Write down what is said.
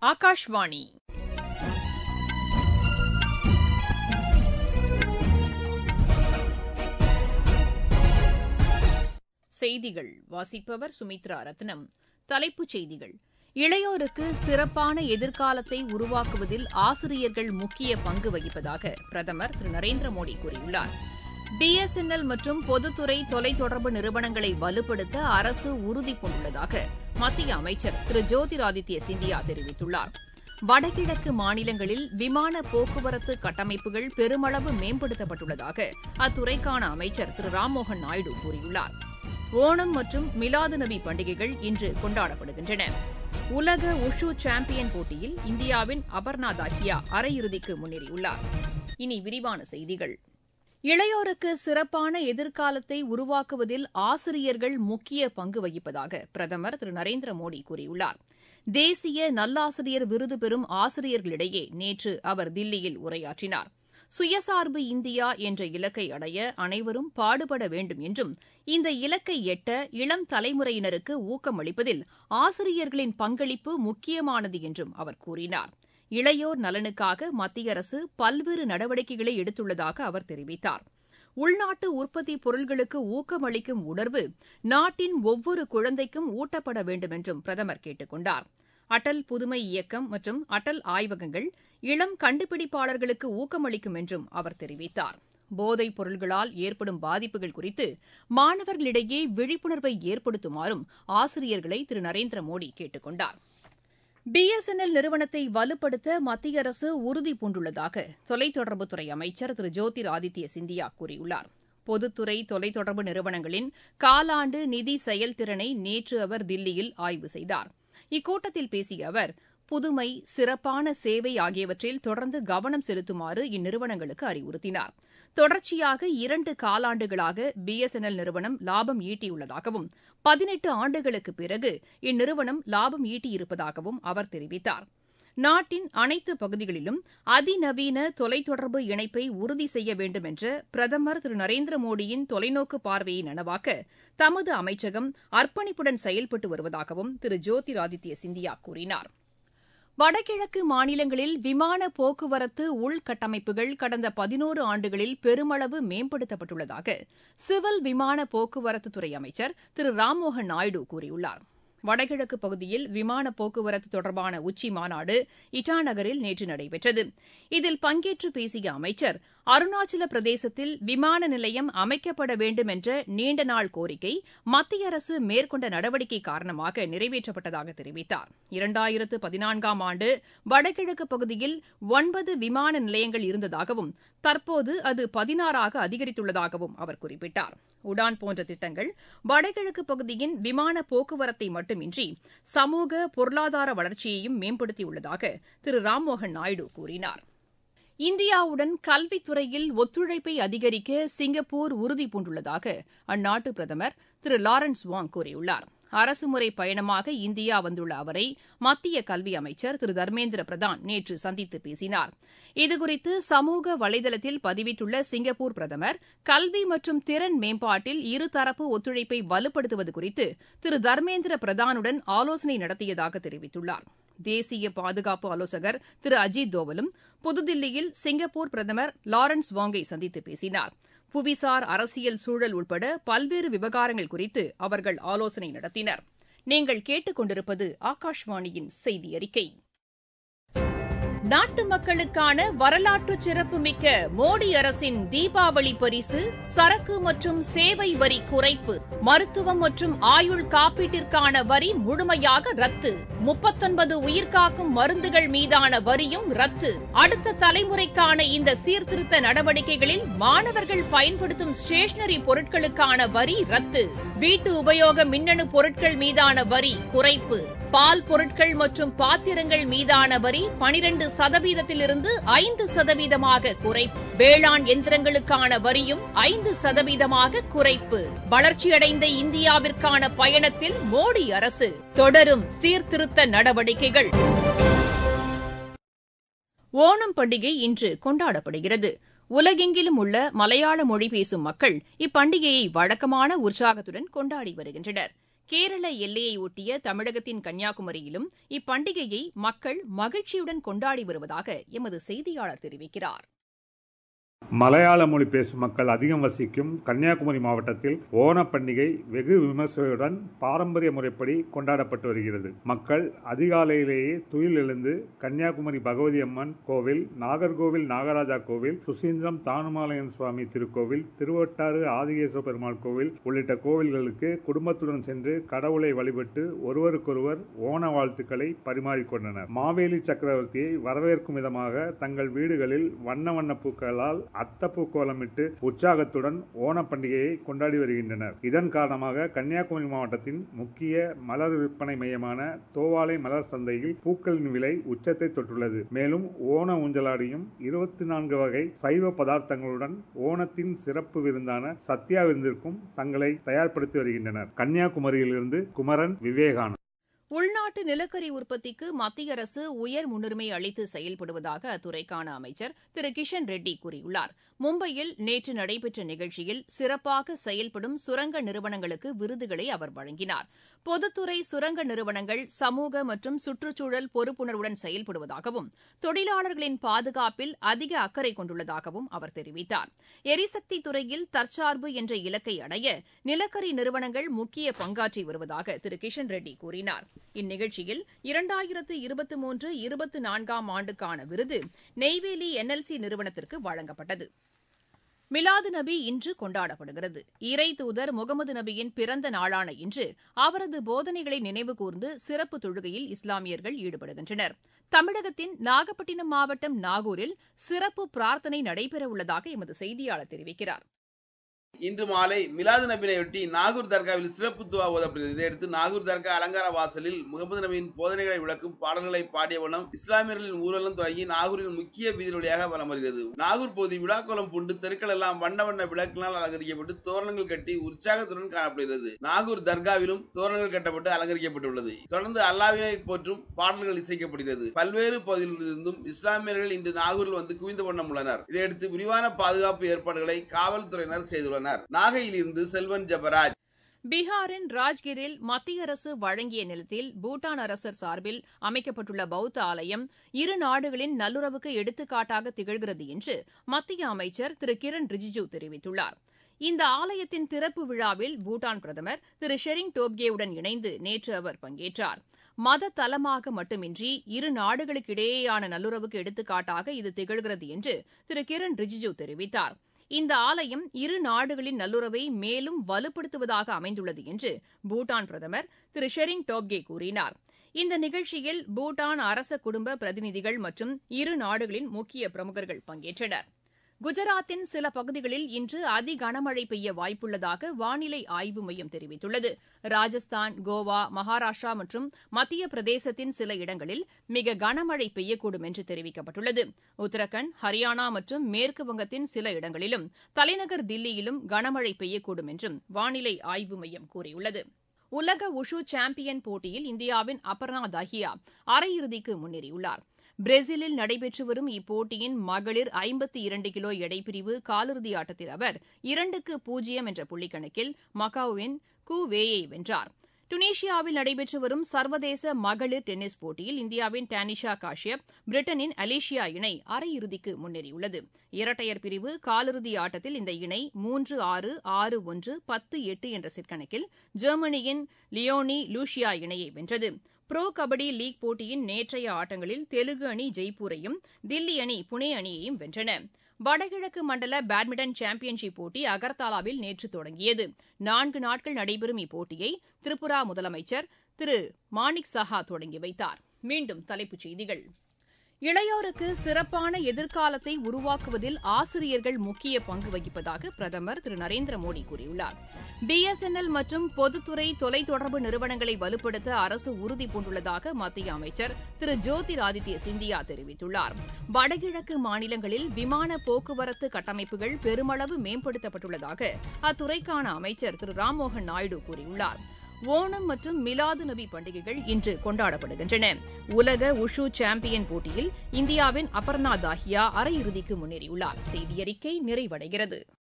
ஆகாஷ்வாணி செய்திகள் வாசிப்பவர் சுமித்ரா ரத்னம் தலைப்புச் செய்திகள் இளையோருக்கு சிறப்பான எதிர்காலத்தை உருவாக்குவதில் ஆசிரியர்கள் முக்கிய பங்கு வகிப்பதாக பிரதமர் திரு நரேந்திர மோடி கூறியுள்ளார் பிஎஸ்என்எல் மற்றும் பொதுத்துறை தொலைத்தொடர்பு நிறுவனங்களை வலுப்படுத்த அரசு உறுதிபூண்டுள்ளதாக மத்திய அமைச்சர் திரு ஜோதிராதித்ய சிந்தியா தெரிவித்துள்ளார் வடகிழக்கு மாநிலங்களில் விமான போக்குவரத்து கட்டமைப்புகள் பெருமளவு மேம்படுத்தப்பட்டுள்ளதாக அத்துறைக்கான அமைச்சர் திரு ராம்மோகன் நாயுடு கூறியுள்ளார் ஓணம் மற்றும் மிலாது நபி பண்டிகைகள் இன்று கொண்டாடப்படுகின்றன உலக உஷு சாம்பியன் போட்டியில் இந்தியாவின் அபர்ணா தாஹியா அரையிறுதிக்கு முன்னேறியுள்ளார் இனி விரிவான செய்திகள் இளையோருக்கு சிறப்பான எதிர்காலத்தை உருவாக்குவதில் ஆசிரியர்கள் முக்கிய பங்கு வகிப்பதாக பிரதமர் திரு நரேந்திர மோடி கூறியுள்ளார் தேசிய நல்லாசிரியர் விருது பெறும் ஆசிரியர்களிடையே நேற்று அவர் தில்லியில் உரையாற்றினார் சுயசார்பு இந்தியா என்ற இலக்கை அடைய அனைவரும் பாடுபட வேண்டும் என்றும் இந்த இலக்கை எட்ட இளம் தலைமுறையினருக்கு ஊக்கமளிப்பதில் ஆசிரியர்களின் பங்களிப்பு முக்கியமானது என்றும் அவர் கூறினார் இளையோர் நலனுக்காக மத்திய அரசு பல்வேறு நடவடிக்கைகளை எடுத்துள்ளதாக அவர் தெரிவித்தார் உள்நாட்டு உற்பத்தி பொருள்களுக்கு ஊக்கமளிக்கும் உணர்வு நாட்டின் ஒவ்வொரு குழந்தைக்கும் ஊட்டப்பட வேண்டும் என்றும் பிரதமர் கேட்டுக் கொண்டார் அடல் புதுமை இயக்கம் மற்றும் அடல் ஆய்வகங்கள் இளம் கண்டுபிடிப்பாளர்களுக்கு ஊக்கமளிக்கும் என்றும் அவர் தெரிவித்தார் போதைப் பொருள்களால் ஏற்படும் பாதிப்புகள் குறித்து மாணவர்களிடையே விழிப்புணர்வை ஏற்படுத்துமாறும் ஆசிரியர்களை திரு நரேந்திர மோடி கேட்டுக் கொண்டார் பிஎஸ்என்எல் நிறுவனத்தை வலுப்படுத்த மத்திய அரசு உறுதி பூண்டுள்ளதாக தொலைத்தொடர்புத்துறை அமைச்சர் திரு ஜோதிர் ஆதித்ய சிந்தியா கூறியுள்ளார் பொதுத்துறை தொலைத்தொடர்பு நிறுவனங்களின் காலாண்டு நிதி செயல்திறனை நேற்று அவர் தில்லியில் ஆய்வு செய்தார் இக்கூட்டத்தில் பேசிய அவர் புதுமை சிறப்பான சேவை ஆகியவற்றில் தொடர்ந்து கவனம் செலுத்துமாறு இந்நிறுவனங்களுக்கு அறிவுறுத்தினார் தொடர்ச்சியாக இரண்டு காலாண்டுகளாக பிஎஸ்என்எல் நிறுவனம் லாபம் ஈட்டியுள்ளதாகவும் பதினெட்டு ஆண்டுகளுக்கு பிறகு இந்நிறுவனம் லாபம் ஈட்டியிருப்பதாகவும் அவர் தெரிவித்தார் நாட்டின் அனைத்து பகுதிகளிலும் அதிநவீன தொலைத்தொடர்பு இணைப்பை உறுதி செய்ய வேண்டும் என்ற பிரதமர் திரு நரேந்திர மோடியின் தொலைநோக்கு பார்வையை நனவாக்க தமது அமைச்சகம் அர்ப்பணிப்புடன் செயல்பட்டு வருவதாகவும் திரு ஜோதிராதித்ய சிந்தியா கூறினார் வடகிழக்கு மாநிலங்களில் விமான போக்குவரத்து உள்கட்டமைப்புகள் கடந்த பதினோரு ஆண்டுகளில் பெருமளவு மேம்படுத்தப்பட்டுள்ளதாக சிவில் விமான போக்குவரத்துத்துறை அமைச்சர் திரு ராம்மோகன் நாயுடு கூறியுள்ளார் வடகிழக்கு பகுதியில் விமான போக்குவரத்து தொடர்பான உச்சி மாநாடு இட்டாநகரில் நேற்று நடைபெற்றது இதில் பங்கேற்று பேசிய அமைச்சர் அருணாச்சல பிரதேசத்தில் விமான நிலையம் அமைக்கப்பட வேண்டும் என்ற நீண்ட நாள் கோரிக்கை மத்திய அரசு மேற்கொண்ட நடவடிக்கை காரணமாக நிறைவேற்றப்பட்டதாக தெரிவித்தார் இரண்டாயிரத்து பதினான்காம் ஆண்டு வடகிழக்கு பகுதியில் ஒன்பது விமான நிலையங்கள் இருந்ததாகவும் தற்போது அது பதினாறாக அதிகரித்துள்ளதாகவும் அவர் குறிப்பிட்டார் உடான் போன்ற திட்டங்கள் வடகிழக்கு பகுதியின் விமான போக்குவரத்தை மட்டுமின்றி சமூக பொருளாதார வளர்ச்சியையும் மேம்படுத்தியுள்ளதாக திரு ராம்மோகன் நாயுடு கூறினார் இந்தியாவுடன் கல்வித்துறையில் ஒத்துழைப்பை அதிகரிக்க சிங்கப்பூர் உறுதிபூண்டுள்ளதாக அந்நாட்டு பிரதமர் திரு லாரன்ஸ் வாங் கூறியுள்ளார் அரசுமுறை பயணமாக இந்தியா வந்துள்ள அவரை மத்திய கல்வி அமைச்சர் திரு தர்மேந்திர பிரதான் நேற்று சந்தித்து பேசினார் இதுகுறித்து சமூக வலைதளத்தில் பதிவிட்டுள்ள சிங்கப்பூர் பிரதமர் கல்வி மற்றும் திறன் மேம்பாட்டில் இருதரப்பு ஒத்துழைப்பை வலுப்படுத்துவது குறித்து திரு தர்மேந்திர பிரதானுடன் ஆலோசனை நடத்தியதாக தெரிவித்துள்ளார் தேசிய பாதுகாப்பு ஆலோசகர் திரு அஜித் தோவலும் புதுதில்லியில் சிங்கப்பூர் பிரதமர் லாரன்ஸ் வாங்கை சந்தித்து பேசினார் புவிசார் அரசியல் சூழல் உட்பட பல்வேறு விவகாரங்கள் குறித்து அவர்கள் ஆலோசனை நடத்தினர் நீங்கள் கேட்டுக்கொண்டிருப்பது ஆகாஷ்வாணியின் செய்தி அறிக்கை நாட்டு மக்களுக்கான வரலாற்று சிறப்புமிக்க மோடி அரசின் தீபாவளி பரிசு சரக்கு மற்றும் சேவை வரி குறைப்பு மருத்துவம் மற்றும் ஆயுள் காப்பீட்டிற்கான வரி முழுமையாக ரத்து முப்பத்தொன்பது உயிர்காக்கும் மருந்துகள் மீதான வரியும் ரத்து அடுத்த தலைமுறைக்கான இந்த சீர்திருத்த நடவடிக்கைகளில் மாணவர்கள் பயன்படுத்தும் ஸ்டேஷனரி பொருட்களுக்கான வரி ரத்து வீட்டு உபயோக மின்னணு பொருட்கள் மீதான வரி குறைப்பு பால் பொருட்கள் மற்றும் பாத்திரங்கள் மீதான வரி பனிரண்டு சதவீதத்திலிருந்து ஐந்து சதவீதமாக குறைப்பு வேளாண் எந்திரங்களுக்கான வரியும் ஐந்து சதவீதமாக குறைப்பு வளர்ச்சியடைந்த இந்தியாவிற்கான பயணத்தில் மோடி அரசு தொடரும் சீர்திருத்த நடவடிக்கைகள் ஓணம் பண்டிகை இன்று கொண்டாடப்படுகிறது உலகெங்கிலும் உள்ள மலையாள மொழி பேசும் மக்கள் இப்பண்டிகையை வழக்கமான உற்சாகத்துடன் கொண்டாடி வருகின்றனர் கேரள எல்லையை ஒட்டிய தமிழகத்தின் கன்னியாகுமரியிலும் இப்பண்டிகையை மக்கள் மகிழ்ச்சியுடன் கொண்டாடி வருவதாக எமது செய்தியாளர் தெரிவிக்கிறார் மலையாள மொழி பேசும் மக்கள் அதிகம் வசிக்கும் கன்னியாகுமரி மாவட்டத்தில் ஓணப் பண்டிகை வெகு விமர்சையுடன் பாரம்பரிய முறைப்படி கொண்டாடப்பட்டு வருகிறது மக்கள் அதிகாலையிலேயே துயில் எழுந்து கன்னியாகுமரி பகவதி அம்மன் கோவில் நாகர்கோவில் நாகராஜா கோவில் சுசீந்திரம் தானுமாலயன் சுவாமி திருக்கோவில் திருவட்டாறு ஆதிகேசவ பெருமாள் கோவில் உள்ளிட்ட கோவில்களுக்கு குடும்பத்துடன் சென்று கடவுளை வழிபட்டு ஒருவருக்கொருவர் ஓண வாழ்த்துக்களை பரிமாறிக்கொண்டனர் மாவேலி சக்கரவர்த்தியை வரவேற்கும் விதமாக தங்கள் வீடுகளில் வண்ண வண்ண பூக்களால் அத்தப்பூ கோலமிட்டு உற்சாகத்துடன் ஓணப் பண்டிகையை கொண்டாடி வருகின்றனர் இதன் காரணமாக கன்னியாகுமரி மாவட்டத்தின் முக்கிய மலர் விற்பனை மையமான தோவாலை மலர் சந்தையில் பூக்களின் விலை உச்சத்தை தொட்டுள்ளது மேலும் ஓண ஊஞ்சலாடியும் இருபத்தி நான்கு வகை சைவ பதார்த்தங்களுடன் ஓணத்தின் சிறப்பு விருந்தான சத்யா விருந்திற்கும் தங்களை தயார்படுத்தி வருகின்றனர் கன்னியாகுமரியிலிருந்து குமரன் விவேகானந்த் உள்நாட்டு நிலக்கரி உற்பத்திக்கு மத்திய அரசு உயர் முன்னுரிமை அளித்து செயல்படுவதாக அத்துறைக்கான அமைச்சர் திரு கிஷன் ரெட்டி கூறியுள்ளார் மும்பையில் நேற்று நடைபெற்ற நிகழ்ச்சியில் சிறப்பாக செயல்படும் சுரங்க நிறுவனங்களுக்கு விருதுகளை அவர் வழங்கினார் பொதுத்துறை சுரங்க நிறுவனங்கள் சமூக மற்றும் சுற்றுச்சூழல் பொறுப்புணர்வுடன் செயல்படுவதாகவும் தொழிலாளர்களின் பாதுகாப்பில் அதிக அக்கறை கொண்டுள்ளதாகவும் அவர் தெரிவித்தார் எரிசக்தி துறையில் தற்சார்பு என்ற இலக்கை அடைய நிலக்கரி நிறுவனங்கள் முக்கிய பங்காற்றி வருவதாக திரு கிஷன் ரெட்டி கூறினார் இந்நிகழ்ச்சியில் இரண்டாயிரத்து இருபத்தி மூன்று இருபத்தி நான்காம் ஆண்டுக்கான விருது நெய்வேலி என்எல்சி நிறுவனத்திற்கு வழங்கப்பட்டது மிலாது நபி இன்று கொண்டாடப்படுகிறது இறை தூதர் முகமது நபியின் பிறந்த நாளான இன்று அவரது போதனைகளை நினைவுகூர்ந்து சிறப்பு தொழுகையில் இஸ்லாமியர்கள் ஈடுபடுகின்றனர் தமிழகத்தின் நாகப்பட்டினம் மாவட்டம் நாகூரில் சிறப்பு பிரார்த்தனை நடைபெறவுள்ளதாக எமது செய்தியாளர் தெரிவிக்கிறார் இன்று மாலை மிலாது நபினையொட்டி நாகூர் தர்காவில் சிறப்பு துவா ஓதப்படுகிறது இதையடுத்து நாகூர் தர்கா அலங்கார வாசலில் முகமது நபியின் போதனைகளை விளக்கும் பாடல்களை பாடிய வண்ணம் இஸ்லாமியர்களின் ஊழலும் தொடங்கி நாகூரின் முக்கிய வீதி வழியாக வலம் வருகிறது நாகூர் பகுதி விழாக்கோலம் பூண்டு தெருக்கள் எல்லாம் வண்ண வண்ண விளக்கினால் அலங்கரிக்கப்பட்டு தோரணங்கள் கட்டி உற்சாகத்துடன் காணப்படுகிறது நாகூர் தர்காவிலும் தோரணங்கள் கட்டப்பட்டு அலங்கரிக்கப்பட்டுள்ளது தொடர்ந்து அல்லாவினை போற்றும் பாடல்கள் இசைக்கப்படுகிறது பல்வேறு பகுதிகளிலிருந்தும் இஸ்லாமியர்கள் இன்று நாகூரில் வந்து குவிந்த வண்ணம் உள்ளனர் இதையடுத்து விரிவான பாதுகாப்பு ஏற்பாடுகளை காவல்துறையினர் செய்துள்ளனர் நாகையில் இருந்து செல்வன் ஜபராஜ் பீகாரின் ராஜ்கிரில் மத்திய அரசு வழங்கிய நிலத்தில் பூட்டான் அரசர் சார்பில் அமைக்கப்பட்டுள்ள பௌத்த ஆலயம் இரு நாடுகளின் நல்லுறவுக்கு எடுத்துக்காட்டாக திகழ்கிறது என்று மத்திய அமைச்சர் திரு கிரண் ரிஜிஜு தெரிவித்துள்ளார் இந்த ஆலயத்தின் திறப்பு விழாவில் பூட்டான் பிரதமர் திரு ஷெரிங் டோப்கேவுடன் இணைந்து நேற்று அவர் பங்கேற்றார் மத தலமாக மட்டுமின்றி இரு நாடுகளுக்கிடையேயான நல்லுறவுக்கு எடுத்துக்காட்டாக இது திகழ்கிறது என்று திரு கிரண் ரிஜிஜு தெரிவித்தார் இந்த ஆலயம் இரு நாடுகளின் நல்லுறவை மேலும் வலுப்படுத்துவதாக அமைந்துள்ளது என்று பூட்டான் பிரதமர் திரு ஷெரிங் டோப்கே கூறினார் இந்த நிகழ்ச்சியில் பூட்டான் அரச குடும்ப பிரதிநிதிகள் மற்றும் இரு நாடுகளின் முக்கிய பிரமுகர்கள் பங்கேற்றனர் குஜராத்தின் சில பகுதிகளில் இன்று அதி கனமழை பெய்ய வாய்ப்புள்ளதாக வானிலை ஆய்வு மையம் தெரிவித்துள்ளது ராஜஸ்தான் கோவா மகாராஷ்டிரா மற்றும் மத்திய பிரதேசத்தின் சில இடங்களில் மிக கனமழை பெய்யக்கூடும் என்று தெரிவிக்கப்பட்டுள்ளது உத்தரகண்ட் ஹரியானா மற்றும் மேற்கு வங்கத்தின் சில இடங்களிலும் தலைநகர் தில்லியிலும் கனமழை பெய்யக்கூடும் என்றும் வானிலை ஆய்வு மையம் கூறியுள்ளது உலக உஷு சாம்பியன் போட்டியில் இந்தியாவின் அபர்ணா தாஹியா அரையிறுதிக்கு முன்னேறியுள்ளார் பிரேசிலில் நடைபெற்று வரும் இப்போட்டியின் மகளிர் ஐம்பத்தி இரண்டு கிலோ எடைப்பிரிவு காலிறுதி ஆட்டத்தில் அவர் இரண்டுக்கு பூஜ்ஜியம் என்ற புள்ளிக்கணக்கில் மகாவின் கு வேயை வென்றார் டுனீஷியாவில் நடைபெற்று வரும் சர்வதேச மகளிர் டென்னிஸ் போட்டியில் இந்தியாவின் டானிஷா காஷ்யப் பிரிட்டனின் அலிஷியா இணை அரையிறுதிக்கு முன்னேறியுள்ளது இரட்டையர் பிரிவு காலிறுதி ஆட்டத்தில் இந்த இணை மூன்று ஆறு ஆறு ஒன்று பத்து எட்டு என்ற செட் கணக்கில் ஜெர்மனியின் லியோனி லூஷியா இணையை வென்றது புரோ கபடி லீக் போட்டியின் நேற்றைய ஆட்டங்களில் தெலுங்கு அணி ஜெய்ப்பூரையும் தில்லி அணி புனே அணியையும் வென்றன வடகிழக்கு மண்டல பேட்மிண்டன் சாம்பியன்ஷிப் போட்டி அகர்தாலாவில் நேற்று தொடங்கியது நான்கு நாட்கள் நடைபெறும் இப்போட்டியை திரிபுரா முதலமைச்சர் திரு மாணிக் சஹா தொடங்கி வைத்தார் மீண்டும் தலைப்புச் செய்திகள் இளையோருக்கு சிறப்பான எதிர்காலத்தை உருவாக்குவதில் ஆசிரியர்கள் முக்கிய பங்கு வகிப்பதாக பிரதமர் திரு நரேந்திர மோடி கூறியுள்ளார் பிஎஸ்என்எல் மற்றும் பொதுத்துறை தொலைத்தொடர்பு நிறுவனங்களை வலுப்படுத்த அரசு உறுதி பூண்டுள்ளதாக மத்திய அமைச்சர் திரு ஜோதிராதித்ய சிந்தியா தெரிவித்துள்ளார் வடகிழக்கு மாநிலங்களில் விமான போக்குவரத்து கட்டமைப்புகள் பெருமளவு மேம்படுத்தப்பட்டுள்ளதாக அத்துறைக்கான அமைச்சர் திரு ராம்மோகன் நாயுடு கூறியுள்ளார் ஓணம் மற்றும் மிலாது நபி பண்டிகைகள் இன்று கொண்டாடப்படுகின்றன உலக உஷு சாம்பியன் போட்டியில் இந்தியாவின் அபர்ணா தாஹியா அரையிறுதிக்கு முன்னேறியுள்ளார் செய்தியறிக்கை நிறைவடைகிறது